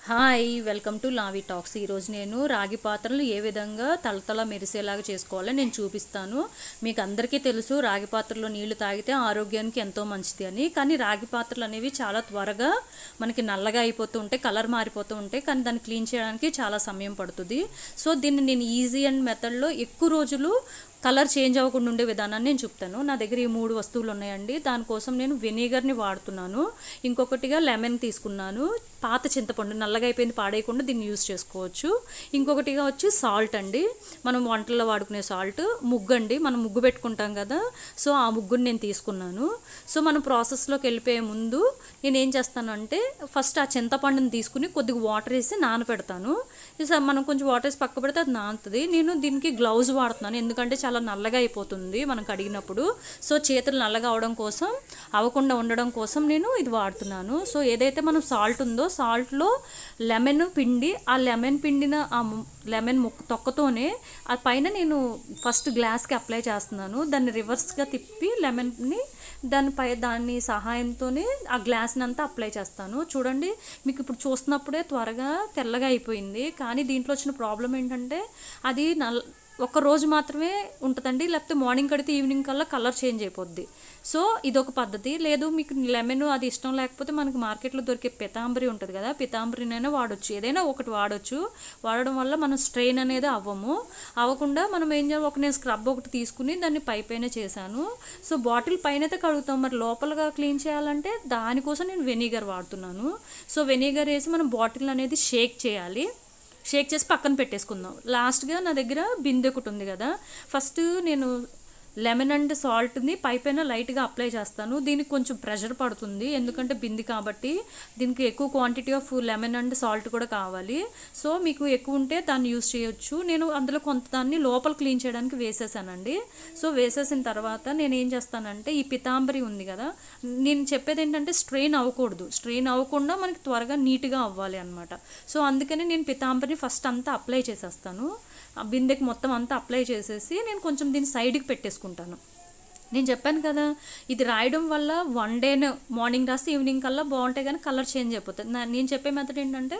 hi welcome to Lavi talks ఈరోజు నేను రాగి పాత్రలు ఏ విధంగా తలతల మెరిసేలాగా చేసుకోవాలో నేను చూపిస్తాను మీకు అందరికీ తెలుసు రాగి పాత్రలో నీళ్లు తాగితే ఆరోగ్యానికి ఎంతో మంచిది అని కానీ రాగి పాత్రలు అనేవి చాలా త్వరగా మనకి నల్లగా అయిపోతూ ఉంటాయి కలర్ మారిపోతూ ఉంటాయి కానీ దాన్ని క్లీన్ చేయడానికి చాలా సమయం పడుతుంది సో దీన్ని నేను ఈజీ అండ్ మెథడ్లో ఎక్కువ రోజులు కలర్ చేంజ్ అవ్వకుండా ఉండే విధానాన్ని నేను చెప్తాను నా దగ్గర ఈ మూడు వస్తువులు ఉన్నాయండి దానికోసం నేను వెనిగర్ని వాడుతున్నాను ఇంకొకటిగా లెమన్ తీసుకున్నాను పాత చింతపండు నల్లగా అయిపోయింది పాడేయకుండా దీన్ని యూస్ చేసుకోవచ్చు ఇంకొకటిగా వచ్చి సాల్ట్ అండి మనం వంటల్లో వాడుకునే సాల్ట్ ముగ్గు అండి మనం ముగ్గు పెట్టుకుంటాం కదా సో ఆ ముగ్గుని నేను తీసుకున్నాను సో మనం ప్రాసెస్లోకి వెళ్ళిపోయే ముందు నేను ఏం చేస్తానంటే ఫస్ట్ ఆ చింతపండుని తీసుకుని కొద్దిగా వాటర్ వేసి నానపెడతాను సో మనం కొంచెం వాటర్ వేసి పక్క పెడితే అది నానుతుంది నేను దీనికి గ్లౌజ్ వాడుతున్నాను ఎందుకంటే చాలా నల్లగా అయిపోతుంది మనం కడిగినప్పుడు సో చేతులు నల్లగా అవడం కోసం అవ్వకుండా ఉండడం కోసం నేను ఇది వాడుతున్నాను సో ఏదైతే మనం సాల్ట్ ఉందో సాల్ట్లో లెమన్ పిండి ఆ లెమన్ పిండిన ఆ ము- లెమన్ ముక్క తొక్కతోనే ఆ పైన నేను ఫస్ట్ గ్లాస్కి అప్లై చేస్తున్నాను దాన్ని రివర్స్గా తిప్పి లెమన్ని దానిపై దాని సహాయంతోనే ఆ గ్లాస్ని అంతా అప్లై చేస్తాను చూడండి మీకు ఇప్పుడు చూస్తున్నప్పుడే త్వరగా తెల్లగా అయిపోయింది కానీ దీంట్లో వచ్చిన ప్రాబ్లం ఏంటంటే అది నల్ ఒక రోజు మాత్రమే ఉంటుందండి లేకపోతే మార్నింగ్ కడితే ఈవినింగ్ కల్లా కలర్ చేంజ్ అయిపోద్ది సో ఇదొక పద్ధతి లేదు మీకు లెమన్ అది ఇష్టం లేకపోతే మనకి మార్కెట్లో దొరికే పితాంబరి ఉంటుంది కదా పితాంబరినైనా వాడొచ్చు ఏదైనా ఒకటి వాడొచ్చు వాడడం వల్ల మనం స్ట్రెయిన్ అనేది అవ్వము అవ్వకుండా మనం ఏం చేయాలి ఒక నేను స్క్రబ్ ఒకటి తీసుకుని దాన్ని పై పైన చేశాను సో బాటిల్ పైన అయితే కడుగుతాం మరి లోపలగా క్లీన్ చేయాలంటే దానికోసం నేను వెనిగర్ వాడుతున్నాను సో వెనిగర్ వేసి మనం బాటిల్ అనేది షేక్ చేయాలి షేక్ చేసి పక్కన పెట్టేసుకుందాం లాస్ట్గా నా దగ్గర బిందె ఒకటి ఉంది కదా ఫస్ట్ నేను లెమన్ అండ్ సాల్ట్ని పై పైన లైట్గా అప్లై చేస్తాను దీనికి కొంచెం ప్రెషర్ పడుతుంది ఎందుకంటే బింది కాబట్టి దీనికి ఎక్కువ quantity of lemon and salt కూడా కావాలి సో మీకు ఎక్కువ ఉంటే దాన్ని యూస్ చేయొచ్చు నేను అందులో కొంత దాన్ని లోపల క్లీన్ చేయడానికి వేసేసానండి సో వేసేసిన తర్వాత నేను ఏం చేస్తానంటే ఈ పితాంబరి ఉంది కదా నేను చెప్పేది ఏంటంటే స్ట్రెయిన్ అవ్వకూడదు స్ట్రెయిన్ అవ్వకుండా మనకి త్వరగా నీట్గా అవ్వాలి అనమాట సో అందుకని నేను పితాంబరిని ఫస్ట్ అంతా అప్లై చేసేస్తాను ఆ బిందెకి మొత్తం అంతా అప్లై చేసేసి నేను కొంచెం దీన్ని సైడ్కి పెట్టేసుకుంటాను నేను చెప్పాను కదా ఇది రాయడం వల్ల వన్ డేనే మార్నింగ్ రాసి ఈవినింగ్ కల్లా బాగుంటాయి కానీ కలర్ చేంజ్ అయిపోతుంది నా- నేను చెప్పే మెథడ్ ఏంటంటే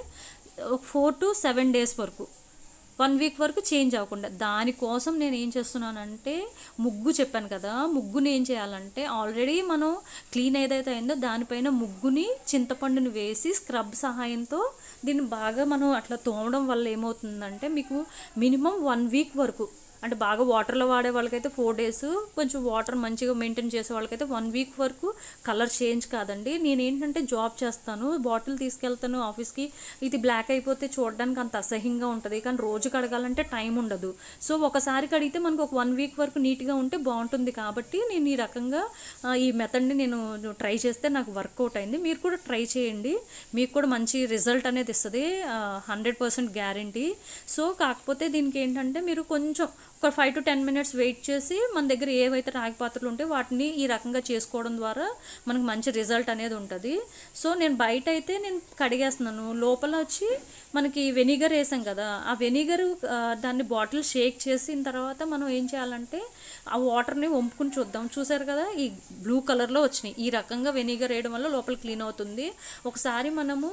ఫోర్ టు సెవెన్ డేస్ వరకు వన్ వీక్ వరకు చేంజ్ అవ్వకుండా దానికోసం నేను ఏం చేస్తున్నానంటే ముగ్గు చెప్పాను కదా ముగ్గుని ఏం చేయాలంటే ఆల్రెడీ మనం క్లీన్ ఏదైతే అయిందో దానిపైన ముగ్గుని చింతపండుని వేసి స్క్రబ్ సహాయంతో దీన్ని బాగా మనం అట్లా తోమడం వల్ల ఏమవుతుందంటే మీకు మినిమం వన్ వీక్ వరకు అంటే బాగా వాటర్లో వాడే వాళ్ళకైతే ఫోర్ డేస్ కొంచెం వాటర్ మంచిగా మెయింటైన్ చేసే వాళ్ళకైతే వన్ వీక్ వరకు కలర్ చేంజ్ కాదండి నేను ఏంటంటే జాబ్ చేస్తాను బాటిల్ తీసుకెళ్తాను ఆఫీస్కి ఇది బ్లాక్ అయిపోతే చూడడానికి అంత అసహ్యంగా ఉంటుంది కానీ రోజు కడగాలంటే టైం ఉండదు సో ఒకసారి కడిగితే మనకు ఒక వన్ వీక్ వరకు నీట్గా ఉంటే బాగుంటుంది కాబట్టి నేను ఈ రకంగా ఆ, ఈ మెథడ్ని నేను ట్రై చేస్తే నాకు వర్కౌట్ అయింది మీరు కూడా ట్రై చేయండి మీకు కూడా మంచి రిజల్ట్ అనేది ఇస్తుంది హండ్రెడ్ పర్సెంట్ గ్యారంటీ సో కాకపోతే దీనికి ఏంటంటే మీరు కొంచెం ఒక five to ten minutes wait చేసి మన దగ్గర ఏవైతే రాగి పాత్రలు ఉంటే వాటిని ఈ రకంగా చేసుకోవడం ద్వారా మనకు మంచి రిజల్ట్ అనేది ఉంటుంది సో నేను బయట అయితే నేను కడిగేస్తున్నాను లోపల వచ్చి మనకి వెనిగర్ వేసాం కదా ఆ వెనిగర్ దాన్ని బాటిల్ షేక్ చేసిన తర్వాత మనం ఏం చేయాలంటే ఆ వాటర్ని వంపుకుని చూద్దాం చూసారు కదా ఈ బ్లూ కలర్లో వచ్చినాయి ఈ రకంగా వెనిగర్ వేయడం వల్ల లోపల క్లీన్ అవుతుంది ఒకసారి మనము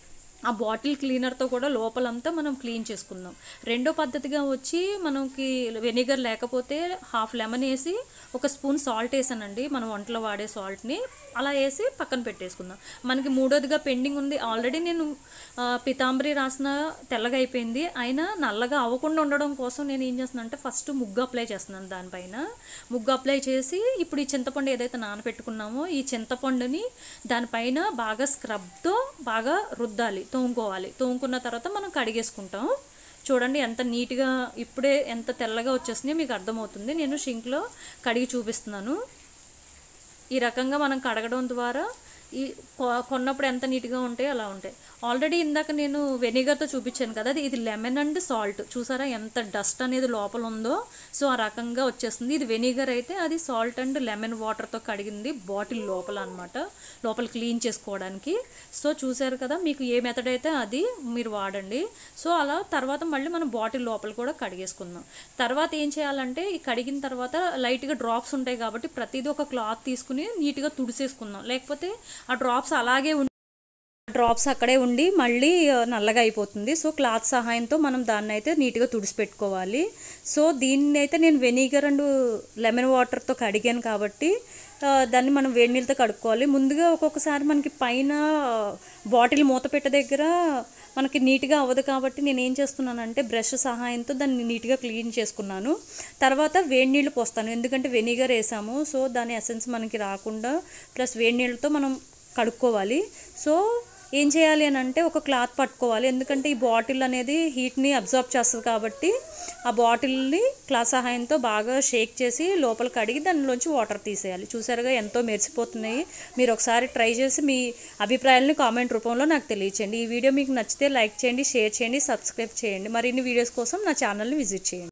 ఆ బాటిల్ క్లీనర్తో కూడా లోపలంతా మనం క్లీన్ చేసుకుందాం రెండో పద్ధతిగా వచ్చి మనకి వెనిగర్ లేకపోతే హాఫ్ లెమన్ వేసి ఒక స్పూన్ సాల్ట్ వేసానండి మనం వంటలో వాడే సాల్ట్ని అలా వేసి పక్కన పెట్టేసుకుందాం మనకి మూడోదిగా పెండింగ్ ఉంది ఆల్రెడీ నేను ఆ, పితాంబరి రాసిన తెల్లగా అయిపోయింది అయినా నల్లగా అవ్వకుండా ఉండడం కోసం నేను ఏం చేస్తున్నాను అంటే ఫస్ట్ ముగ్గు అప్లై చేస్తున్నాను దానిపైన ముగ్గు అప్లై చేసి ఇప్పుడు ఈ చింతపండు ఏదైతే నానబెట్టుకున్నామో ఈ చింతపండుని దానిపైన బాగా స్క్రబ్తో బాగా రుద్దాలి తోముకోవాలి తోముకున్న తర్వాత మనం కడిగేసుకుంటాం చూడండి ఎంత నీట్గా ఇప్పుడే ఎంత తెల్లగా వచ్చేసిందో మీకు అర్థమవుతుంది నేను షింక్లో కడిగి చూపిస్తున్నాను ఈ రకంగా మనం కడగడం ద్వారా ఈ కొ- కొన్నప్పుడు ఎంత నీట్గా ఉంటాయో అలా ఉంటాయి ఆల్రెడీ ఇందాక నేను వెనిగర్తో చూపించాను కదా అది ఇది లెమన్ అండ్ సాల్ట్ చూసారా ఎంత డస్ట్ అనేది లోపల ఉందో సో ఆ రకంగా వచ్చేస్తుంది ఇది వెనిగర్ అయితే అది సాల్ట్ అండ్ లెమన్ వాటర్తో కడిగింది బాటిల్ లోపల అనమాట లోపల క్లీన్ చేసుకోవడానికి సో చూసారు కదా మీకు ఏ మెథడ్ అయితే అది మీరు వాడండి సో అలా తర్వాత మళ్ళీ మనం బాటిల్ లోపల కూడా కడిగేసుకుందాం తర్వాత ఏం చేయాలంటే ఈ కడిగిన తర్వాత లైట్గా డ్రాప్స్ ఉంటాయి కాబట్టి ప్రతిదీ ఒక క్లాత్ తీసుకుని నీట్గా తుడిసేసుకుందాం లేకపోతే ఆ డ్రాప్స్ అలాగే ఉండి డ్రాప్స్ అక్కడే ఉండి మళ్ళీ ఆ, నల్లగా అయిపోతుంది సో క్లాత్ సహాయంతో మనం దాన్ని అయితే నీట్గా తుడిచిపెట్టుకోవాలి సో దీన్ని అయితే నేను వెనిగర్ అండ్ లెమన్ వాటర్తో కడిగాను కాబట్టి ఆ, దాన్ని మనం వేడి నీళ్ళతో కడుక్కోవాలి ముందుగా ఒక్కొక్కసారి మనకి పైన బాటిల్ మూత పెట్ట దగ్గర మనకి నీట్గా అవ్వదు కాబట్టి నేను ఏం చేస్తున్నానంటే బ్రష్ సహాయంతో దాన్ని నీట్గా క్లీన్ చేసుకున్నాను తర్వాత వేడి నీళ్ళు పోస్తాను ఎందుకంటే వెనిగర్ వేసాము సో దాని ఎసెన్స్ మనకి రాకుండా ప్లస్ వేడి నీళ్ళతో మనం కడుక్కోవాలి సో ఏం చేయాలి అని అంటే ఒక క్లాత్ పట్టుకోవాలి ఎందుకంటే ఈ బాటిల్ అనేది హీట్ని అబ్జర్వ్ చేస్తుంది కాబట్టి ఆ బాటిల్ని క్లాత్ సహాయంతో బాగా షేక్ చేసి లోపల కడిగి దానిలోంచి వాటర్ తీసేయాలి చూసారుగా ఎంతో మెరిసిపోతున్నాయి మీరు ఒకసారి ట్రై చేసి మీ అభిప్రాయాలను కామెంట్ రూపంలో నాకు తెలియచేయండి ఈ వీడియో మీకు నచ్చితే లైక్ చేయండి షేర్ చేయండి సబ్స్క్రైబ్ చేయండి మరిన్ని వీడియోస్ కోసం నా ఛానల్ని విజిట్ చేయండి